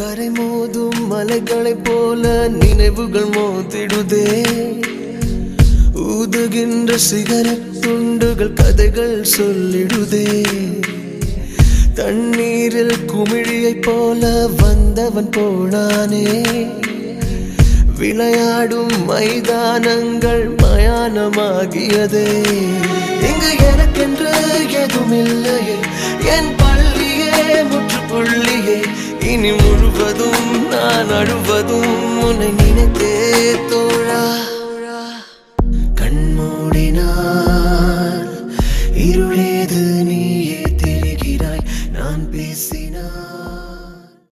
கரை மோதும் மலைகளைப் போல நினைவுகள் மோதிடுதே ஊதுகின்ற சிகரெட் துண்டுகள் கதைகள் சொல்லிடுதே தண்ணீரில் குமிழியைப் போல வந்தவன் போனானே விளையாடும் மைதானங்கள் மயானமாகியதே இங்கு எனக்கென்று எதுமில்லையே என் பள்ளியே முற்றுப்புள்ளியே இனி முழுவதும் நான் அழுவதும் உன்னை நினைத்தே தோ